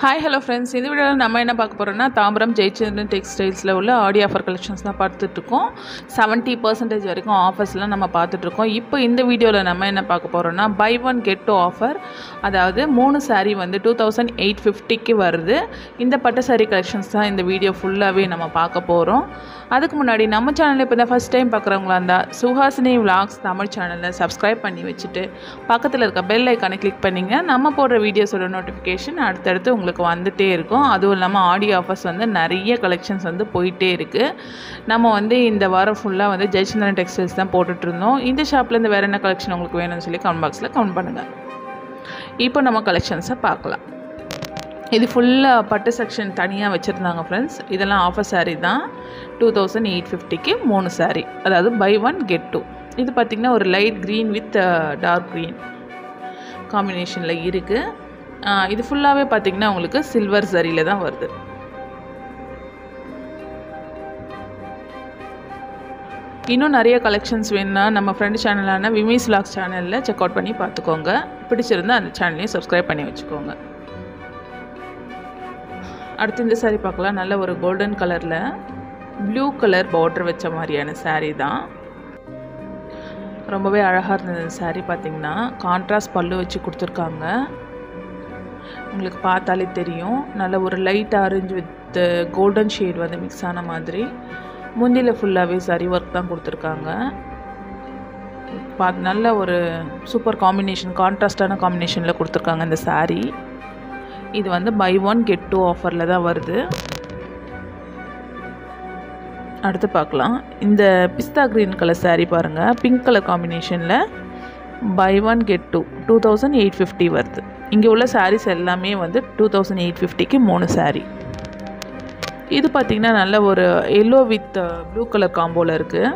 hi hello friends இந்த வீடியோவில் நம்ம என்ன பார்க்க போகிறோம்னா தாம்பரம் ஜெயச்சந்திரன் டெக்ஸ்டைல்ஸில் உள்ள ஆடி ஆஃபர் கலெக்ஷன்ஸ் தான் பார்த்துட்ருக்கோம் செவன்ட்டி பர்சன்டேஜ் வரைக்கும் ஆஃபர்ஸ்லாம் நம்ம பார்த்துட்ருக்கோம் இப்போ இந்த வீடியோவில் நம்ம என்ன பார்க்க போகிறோம்னா buy one get two offer அதாவது மூணு saree வந்து டூ தௌசண்ட் எயிட் ஃபிஃப்டிக்கு வருது இந்த பட்டு saree கலெக்ஷன்ஸ் தான் இந்த வீடியோ ஃபுல்லாகவே நம்ம பார்க்க போகிறோம் அதுக்கு முன்னாடி நம்ம சேனலில் இப்போ தான் ஃபஸ்ட் டைம் பார்க்குறவங்களா இருந்தால் சுஹாசினி விலாக்ஸ் தமிழ் சேனலில் சப்ஸ்கிரைப் பண்ணி வச்சுட்டு பக்கத்தில் இருக்க பெல் ஐக்கானை கிளிக் பண்ணிங்க நம்ம போடுற வீடியோஸோட நோட்டிஃபிகேஷன் அடுத்தடுத்து உங்களுக்கு வந்துட்டே இருக்கும் அதுவும் இல்லாமல் ஆடியோ ஆஃபர்ஸ் வந்து நிறைய கலெக்ஷன்ஸ் வந்து போயிட்டே இருக்குது நம்ம வந்து இந்த வாரம் ஃபுல்லாக வந்து ஜெயச்சந்திரன் டெக்ஸ்டைல்ஸ் தான் போட்டுட்டு இருந்தோம் இந்த ஷாப்லேருந்து வேறு என்ன கலெக்ஷன் உங்களுக்கு வேணும்னு சொல்லி கமெண்ட் பாக்ஸில் கமெண்ட் பண்ணுங்கள் இப்போ நம்ம கலெக்ஷன்ஸை பார்க்கலாம் இது ஃபுல்லாக பட்டு செக்ஷன் தனியாக வச்சுருந்தாங்க ஃப்ரெண்ட்ஸ் இதெல்லாம் ஆஃபர் saree தான் டூ தௌசண்ட் எயிட் ஃபிஃப்டிக்கு மூணு saree அதாவது பை ஒன் கெட் டூ இது பார்த்திங்கன்னா ஒரு light green with dark green காம்பினேஷனில் இருக்குது இது ஃபுல்லாகவே பார்த்திங்கன்னா உங்களுக்கு சில்வர் சரியில் தான் வருது இன்னும் நிறைய கலெக்ஷன்ஸ் வேணும்னா நம்ம ஃப்ரெண்ட் சேனலான விமீஸ் விலாக்ஸ் சேனலில் செக் அவுட் பண்ணி பார்த்துக்கோங்க பிடிச்சிருந்தா அந்த சேனலையும் சப்ஸ்கிரைப் பண்ணி வச்சுக்கோங்க அடுத்து இந்த saree பார்க்கலாம் நல்ல ஒரு கோல்டன் கலரில் ப்ளூ கலர் பார்டர் வச்ச மாதிரியான saree தான் ரொம்பவே அழகாக இருந்தது இந்த saree பார்த்தீங்கன்னா கான்ட்ராஸ்ட் பல்லு வச்சு கொடுத்துருக்காங்க உங்களுக்கு பார்த்தாலே தெரியும் நல்ல ஒரு light orange with golden shade வந்து மிக்ஸ் ஆன மாதிரி முந்தியில் ஃபுல்லாகவே சரி ஒர்க் தான் கொடுத்துருக்காங்க பார்த்து நல்ல ஒரு சூப்பர் காம்பினேஷன் கான்ட்ராஸ்டான காம்பினேஷனில் கொடுத்துருக்காங்க இந்த saree இது வந்து பை ஒன் கெட் டூ ஆஃபரில் தான் வருது அடுத்து பார்க்கலாம் இந்த பிஸ்தா க்ரீன் கலர் saree பாருங்கள் பிங்க் கலர் காம்பினேஷனில் buy one get two two thousand eight fifty வருது இங்கே உள்ள sarees எல்லாமே வந்து டூ தௌசண்ட் எயிட் ஃபிஃப்டிக்கு மூணு saree இது பார்த்திங்கன்னா நல்ல ஒரு எல்லோ வித் ப்ளூ கலர் காம்போவில் இருக்குது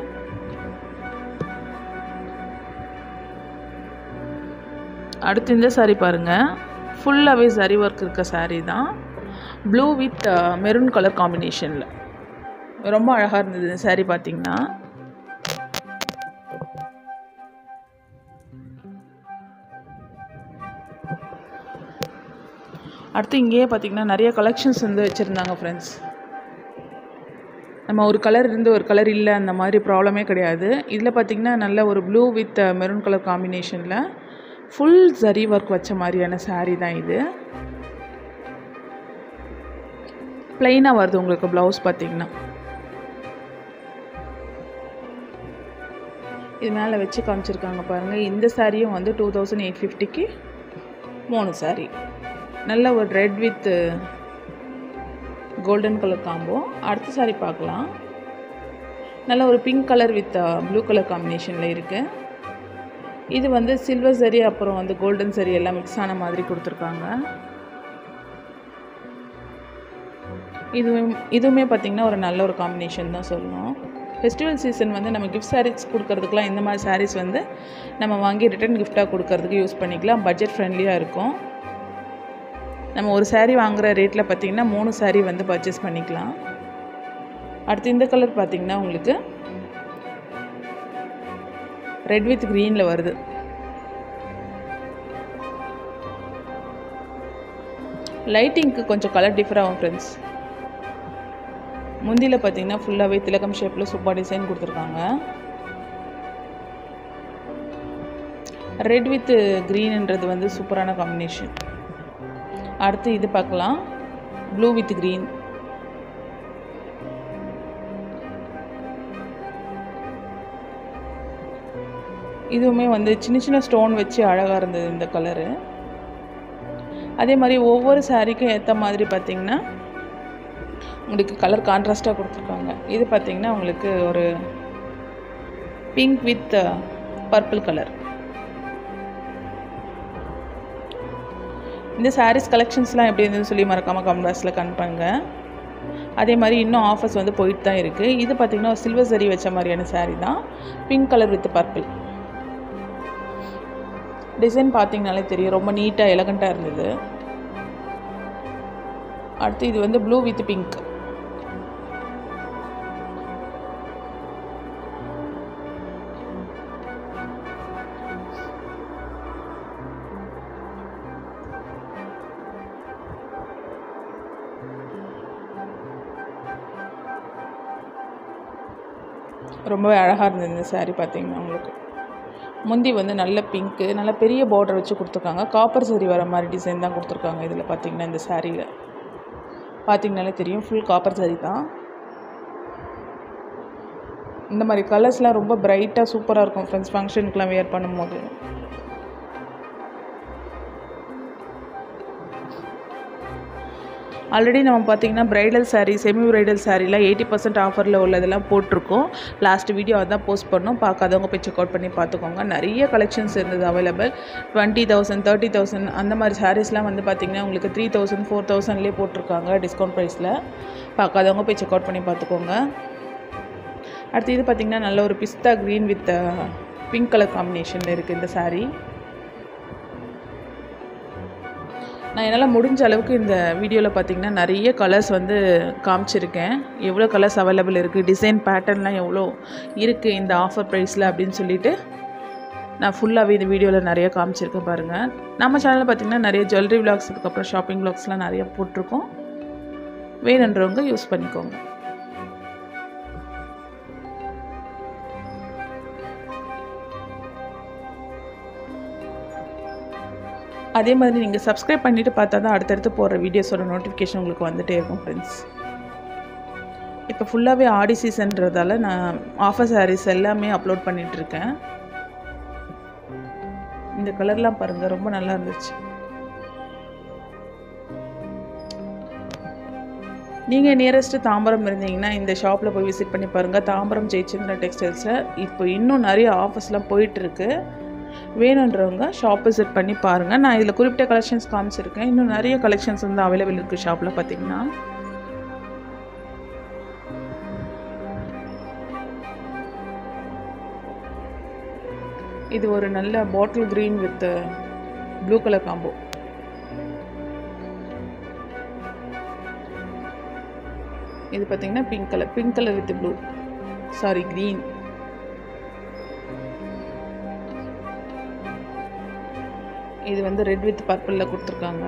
அடுத்து இந்த saree பாருங்கள் ஃபுல்லாகவே சரி ஒர்க் இருக்க saree தான் ப்ளூ வித் மெரூன் கலர் காம்பினேஷனில் ரொம்ப அழகாக இருந்தது இந்த saree பார்த்தீங்கன்னா அடுத்து இங்கேயே பார்த்தீங்கன்னா நிறைய கலெக்ஷன்ஸ் வந்து வச்சுருந்தாங்க ஃப்ரெண்ட்ஸ் நம்ம ஒரு கலர் இருந்து ஒரு கலர் இல்லை அந்த மாதிரி ப்ராப்ளமே கிடையாது இதில் பார்த்தீங்கன்னா நல்ல ஒரு ப்ளூ வித் மெரூன் கலர் காம்பினேஷனில் ஃபுல் ஜரி ஒர்க் வச்ச மாதிரியான saree தான் இது ப்ளைனாக வருது உங்களுக்கு ப்ளவுஸ் பார்த்தீங்கன்னா இது மேலே வச்சு காமிச்சிருக்காங்க பாருங்கள் இந்த சாரியும் வந்து டூ தௌசண்ட் எயிட் ஃபிஃப்டிக்கு மூணு saree நல்ல ஒரு red with golden colour combo அடுத்த saree பார்க்கலாம் நல்ல ஒரு pink colour with blue colour காம்பினேஷனில் இருக்குது இது வந்து சில்வர் சரி அப்புறம் வந்து கோல்டன் சரி எல்லாம் மிக்ஸ் ஆன மாதிரி கொடுத்துருக்காங்க இதுவும் இதுவுமே பார்த்திங்கன்னா ஒரு நல்ல ஒரு காம்பினேஷன் தான் சொல்லணும் ஃபெஸ்டிவல் சீசன் வந்து நம்ம கிஃப்ட் சாரீஸ் கொடுக்கறதுக்குலாம் இந்த மாதிரி சாரீஸ் வந்து நம்ம வாங்கி ரிட்டன் கிஃப்டாக கொடுக்கறதுக்கு யூஸ் பண்ணிக்கலாம் பட்ஜெட் ஃப்ரெண்ட்லியாக இருக்கும் நம்ம ஒரு saree வாங்குகிற ரேட்டில் பார்த்திங்கன்னா மூணு saree வந்து பர்ச்சேஸ் பண்ணிக்கலாம் அடுத்து இந்த கலர் பார்த்திங்கன்னா உங்களுக்கு ரெட் வித் க்ரீனில் வருது லைட்டிங்க்கு கொஞ்சம் கலர் டிஃபர் ஆகும் ஃப்ரெண்ட்ஸ் முந்தியில் பார்த்தீங்கன்னா ஃபுல்லாகவே திலகம் ஷேப்பில் சூப்பர் டிசைன் கொடுத்துருக்காங்க ரெட் வித் க்ரீன்ன்றது வந்து சூப்பரான காம்பினேஷன் அடுத்து இது பார்க்கலாம் ப்ளூ வித் க்ரீன் இதுவுமே வந்து சின்ன சின்ன ஸ்டோன் வச்சு அழகாக இருந்தது இந்த கலரு அதே மாதிரி ஒவ்வொரு சாரீக்கும் ஏற்ற மாதிரி பார்த்திங்கன்னா உங்களுக்கு கலர் கான்ட்ராஸ்ட்டாக கொடுத்துருக்காங்க இது பார்த்திங்கன்னா உங்களுக்கு ஒரு பிங்க் வித் பர்பிள் கலர் இந்த சாரீஸ் கலெக்ஷன்ஸ்லாம் எப்படி இருந்ததுன்னு சொல்லி மறக்காமல் கமெண்ட் பாக்ஸில் கமெண்ட் பண்ணுங்கள் அதே மாதிரி இன்னும் ஆஃபர்ஸ் வந்து போயிட்டு தான் இருக்குது இது பார்த்திங்கன்னா ஒரு சில்வர் சரி வச்ச மாதிரியான saree தான் pink colour with purple design பார்த்தீங்கனாலே தெரியும் ரொம்ப நீட்டாக எலகண்ட்டாக இருந்தது அடுத்து இது வந்து ப்ளூ வித் பிங்க் ரொம்பவே அழகாக இருந்தது இந்த saree பார்த்தீங்கன்னா உங்களுக்கு முந்தி வந்து நல்ல பிங்க்கு நல்ல பெரிய பார்டர் வச்சு கொடுத்துருக்காங்க காப்பர் சரி வர மாதிரி டிசைன் தான் கொடுத்துருக்காங்க இதில் பார்த்தீங்கன்னா இந்த சாரியில் பார்த்தீங்கனாலே தெரியும் ஃபுல் காப்பர் சரி தான் இந்த மாதிரி கலர்ஸ்லாம் ரொம்ப பிரைட்டாக சூப்பராக இருக்கும் ஃப்ரெண்ட்ஸ் ஃபங்க்ஷனுக்குலாம் வேர் பண்ணும்போது ஆல்ரெடி நம்ம பார்த்தீங்கன்னா பிரைடல் saree செமி பிரைடல் சாரீலாம் எயிட்டி பர்சன்ட் ஆஃபரில் உள்ளதெல்லாம் போட்டிருக்கோம் லாஸ்ட் வீடியோ அதான் போஸ்ட் பண்ணோம் பார்க்காதவங்க போய் செக் அவுட் பண்ணி பார்த்துக்கோங்க நிறைய கலெக்ஷன்ஸ் இருந்தது available twenty thousand thirty thousand அந்த மாதிரி சாரீஸ்லாம் வந்து பார்த்திங்கன்னா உங்களுக்கு த்ரீ தௌசண்ட் ஃபோர் தௌசண்ட்லேயே போட்டிருக்காங்க டிஸ்கவுண்ட் ப்ரைஸில் பார்க்காதவங்க போய் செக் அவுட் பண்ணி பார்த்துக்கோங்க அடுத்து இது பார்த்திங்கன்னா நல்ல ஒரு பிஸ்தா க்ரீன் வித் பிங்க் கலர் காம்பினேஷனில் இருக்குது இந்த saree நான் என்னால் முடிஞ்ச அளவுக்கு இந்த வீடியோவில் பார்த்தீங்கன்னா நிறைய கலர்ஸ் வந்து காமிச்சிருக்கேன் எவ்வளோ கலர்ஸ் அவைலபிள் இருக்குது டிசைன் பேட்டர்ன்லாம் எவ்வளோ இருக்குது இந்த ஆஃபர் ப்ரைஸில் அப்படின்னு சொல்லிட்டு நான் ஃபுல்லாகவே இந்த வீடியோவில் நிறைய காமிச்சிருக்கேன் பாருங்கள் நம்ம சேனலில் பார்த்தீங்கன்னா நிறைய ஜுவல்லரி விளாக்ஸ் அதுக்கப்புறம் ஷாப்பிங் விளாக்ஸ்லாம் நிறைய போட்டிருக்கோம் வேணுன்றவங்க யூஸ் பண்ணிக்கோங்க அதே மாதிரி நீங்கள் சப்ஸ்கிரைப் பண்ணிவிட்டு பார்த்தா தான் அடுத்தடுத்து போடுற வீடியோஸோட நோட்டிஃபிகேஷன் உங்களுக்கு வந்துகிட்டே இருக்கும் ஃப்ரெண்ட்ஸ் இப்போ ஃபுல்லாகவே ஆடி சீசன்றதால நான் ஆஃபர் சாரீஸ் எல்லாமே அப்லோட் பண்ணிகிட்ருக்கேன் இந்த கலர்லாம் பாருங்கள் ரொம்ப நல்லா இருந்துச்சு நீங்கள் நியரஸ்ட்டு தாம்பரம் இருந்தீங்கன்னா இந்த ஷாப்பில் போய் விசிட் பண்ணி பாருங்கள் தாம்பரம் ஜெயச்சந்திரா டெக்ஸ்டைல்ஸில் இப்போ இன்னும் நிறைய ஆஃபர்ஸ்லாம் போயிட்டுருக்கு வேணுன்றவங்க ஷாப் விசிட் பண்ணி பாருங்கள் நான் இதில் குறிப்பிட்ட கலெக்ஷன்ஸ் காமிச்சிருக்கேன் இன்னும் நிறைய கலெக்ஷன்ஸ் வந்து அவைலபிள் இருக்குது ஷாப்பில் பார்த்தீங்கன்னா இது ஒரு நல்ல bottle green with blue colour combo இது பார்த்தீங்கன்னா pink colour pink colour with blue sorry green இது வந்து ரெட் வித் பர்பிளில் கொடுத்துருக்காங்க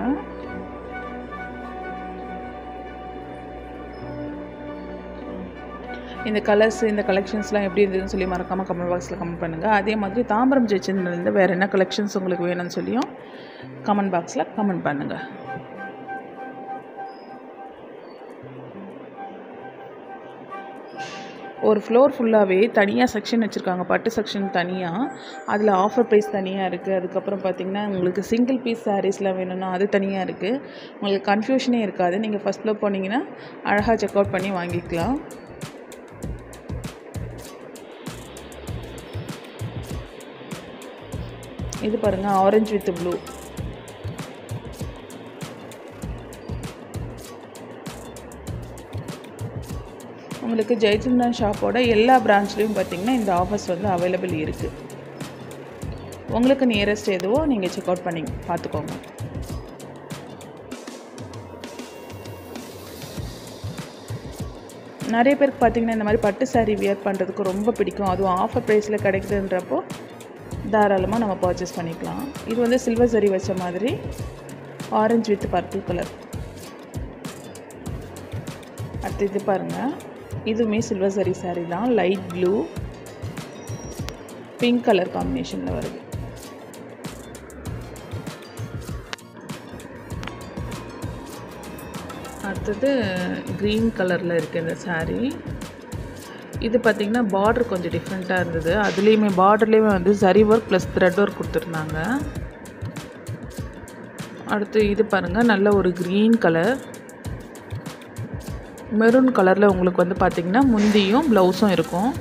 இந்த கலர்ஸ் இந்த கலெக்ஷன்ஸ்லாம் எப்படி இருந்ததுன்னு சொல்லி மறக்காமல் கமெண்ட் பாக்ஸில் கமெண்ட் பண்ணுங்கள் அதே மாதிரி தாம்பரம் ஜெயச்சந்திரன்லேருந்து வேறு என்ன கலெக்ஷன்ஸ் உங்களுக்கு வேணும்னு சொல்லியும் கமெண்ட் பாக்ஸில் கமெண்ட் பண்ணுங்கள் ஒரு ஃப்ளோர் ஃபுல்லாகவே தனியாக செக்ஷன் வச்சுருக்காங்க பட்டு செக்ஷன் தனியாக அதில் ஆஃபர் ப்ரைஸ் தனியாக இருக்குது அதுக்கப்புறம் பார்த்திங்கன்னா உங்களுக்கு சிங்கிள் பீஸ் சாரீஸ்லாம் வேணும்னா அது தனியாக இருக்குது உங்களுக்கு கன்ஃபியூஷனே இருக்காது நீங்கள் ஃபஸ்ட் ஃப்ளோர் போனீங்கன்னா அழகாக செக் அவுட் பண்ணி வாங்கிக்கலாம் இது பாருங்கள் ஆரஞ்சு வித் ப்ளூ உங்களுக்கு ஜெயச்சந்திரன் ஷாப்போட எல்லா பிரான்ச்லேயும் பார்த்தீங்கன்னா இந்த ஆஃபர்ஸ் வந்து அவைலபிள் இருக்குது உங்களுக்கு நியரஸ்ட் எதுவோ நீங்கள் செக் அவுட் பண்ணி பார்த்துக்கோங்க நிறைய பேருக்கு பார்த்தீங்கன்னா இந்த மாதிரி பட்டு saree வியர் பண்ணுறதுக்கு ரொம்ப பிடிக்கும் அதுவும் ஆஃபர் ப்ரைஸில் கிடைக்குதுன்றப்போ தாராளமாக நம்ம பர்ச்சேஸ் பண்ணிக்கலாம் இது வந்து சில்வர் சரி வச்ச மாதிரி ஆரஞ்சு வித் பர்பிள் கலர் அடுத்து இது பாருங்கள் இதுவுமே சில்வர் சரி saree தான் லைட் ப்ளூ பிங்க் கலர் காம்பினேஷனில் வருது அடுத்தது க்ரீன் கலரில் இருக்குது இந்த saree இது பார்த்திங்கன்னா பார்டர் கொஞ்சம் டிஃப்ரெண்ட்டாக இருந்தது அதுலேயுமே பார்டர்லேயுமே வந்து சரி ஒர்க் ப்ளஸ் த்ரெட் ஒர்க் கொடுத்துருந்தாங்க அடுத்து இது பாருங்கள் நல்ல ஒரு க்ரீன் கலர் மெரூன் கலரில் உங்களுக்கு வந்து பார்த்திங்கன்னா முந்தியும் ப்ளவுஸும் இருக்கும்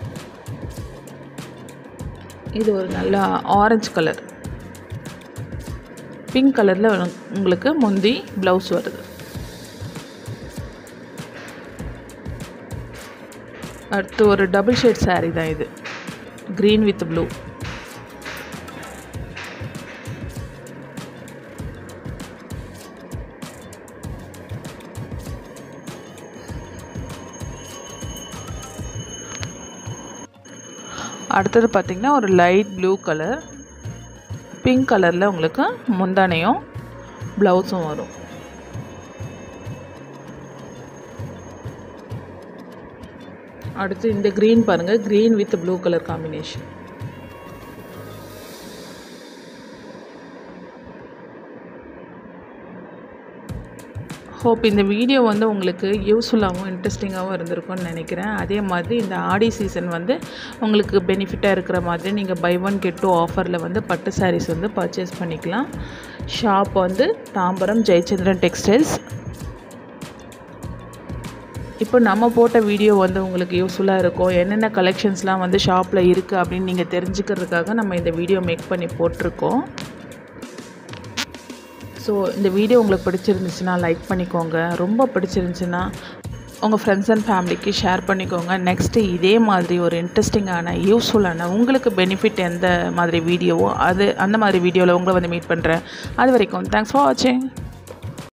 இது ஒரு நல்ல ஆரஞ்சு கலர் பிங்க் கலரில் உங்களுக்கு முந்தி ப்ளவுஸ் வருது அடுத்து ஒரு டபுள் ஷேட் saree தான் இது க்ரீன் வித் ப்ளூ அடுத்தது பார்த்திங்கன்னா ஒரு லைட் ப்ளூ கலர் பிங்க் கலரில் உங்களுக்கு முந்தானையும் ப்ளவுஸும் வரும் அடுத்து இந்த க்ரீன் பாருங்கள் green with blue colour combination hope இந்த வீடியோ வந்து உங்களுக்கு யூஸ்ஃபுல்லாகவும் இன்ட்ரெஸ்டிங்காகவும் இருந்திருக்கும்னு நினைக்கிறேன் அதே மாதிரி இந்த ஆடி சீசன் வந்து உங்களுக்கு பெனிஃபிட்டாக இருக்கிற மாதிரி நீங்கள் பை ஒன் கெட் டூ ஆஃபரில் வந்து பட்டு சாரீஸ் வந்து பர்ச்சேஸ் பண்ணிக்கலாம் ஷாப் வந்து தாம்பரம் ஜெயச்சந்திரன் டெக்ஸ்டைல்ஸ் இப்போ நம்ம போட்ட வீடியோ வந்து உங்களுக்கு யூஸ்ஃபுல்லாக இருக்கும் என்னென்ன கலெக்ஷன்ஸ்லாம் வந்து ஷாப்பில் இருக்குது அப்படின்னு நீங்கள் தெரிஞ்சுக்கிறதுக்காக நம்ம இந்த வீடியோ மேக் பண்ணி போட்டிருக்கோம் ஸோ இந்த வீடியோ உங்களுக்கு பிடிச்சிருந்துச்சுன்னா லைக் பண்ணிக்கோங்க ரொம்ப பிடிச்சிருந்துச்சுன்னா உங்கள் ஃப்ரெண்ட்ஸ் அண்ட் ஃபேமிலிக்கு ஷேர் பண்ணிக்கோங்க நெக்ஸ்ட்டு இதே மாதிரி ஒரு இன்ட்ரெஸ்டிங்கான யூஸ்ஃபுல்லான உங்களுக்கு பெனிஃபிட் எந்த மாதிரி வீடியோவோ அது அந்த மாதிரி வீடியோவில் உங்களை வந்து மீட் பண்ணுறேன் அது வரைக்கும் தேங்க்ஸ் ஃபார் வாட்சிங்